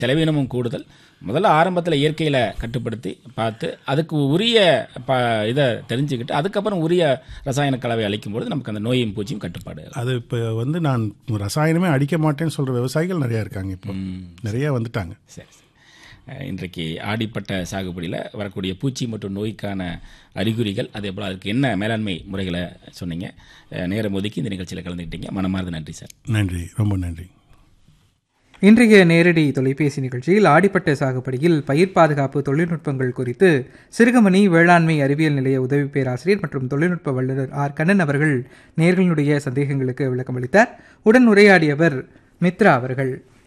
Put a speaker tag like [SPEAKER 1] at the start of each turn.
[SPEAKER 1] செலவினமும் கூடுதல் முதல்ல ஆரம்பத்தில் இயற்கையில் கட்டுப்படுத்தி பார்த்து அதுக்கு உரிய ப இதை தெரிஞ்சுக்கிட்டு அதுக்கப்புறம் உரிய ரசாயன கலவை அளிக்கும்பொழுது நமக்கு அந்த நோயும் பூச்சியும் கட்டுப்பாடு
[SPEAKER 2] அது இப்போ வந்து நான் ரசாயனமே அடிக்க மாட்டேன்னு சொல்கிற விவசாயிகள் நிறையா இருக்காங்க இப்போ நிறையா வந்துட்டாங்க
[SPEAKER 1] சரி சரி அஹ் இன்றைக்கு ஆடிப்பட்ட சாகுபடியில் வரக்கூடிய பூச்சி மற்றும் நோய்க்கான அறிகுறிகள் அதே போல் அதுக்கு என்ன மேலாண்மை முறைகளை சொன்னீங்க அஹ் நேரம் ஒதுக்கி இந்த நிகழ்ச்சியில் கலந்துக்கிட்டீங்க மனமார்ந்த நன்றி சார்
[SPEAKER 2] நன்றி ரொம்ப நன்றி
[SPEAKER 3] இன்றைய நேரடி தொலைபேசி நிகழ்ச்சியில் ஆடிப்பட்ட சாகுபடியில் பயிர் பாதுகாப்பு தொழில்நுட்பங்கள் குறித்து சிறுகமணி வேளாண்மை அறிவியல் நிலைய உதவி பேராசிரியர் மற்றும் தொழில்நுட்ப வல்லுநர் ஆர் கண்ணன் அவர்கள் நேர்களுடைய சந்தேகங்களுக்கு விளக்கம் அளித்தார் உடன் உரையாடியவர் மித்ரா அவர்கள்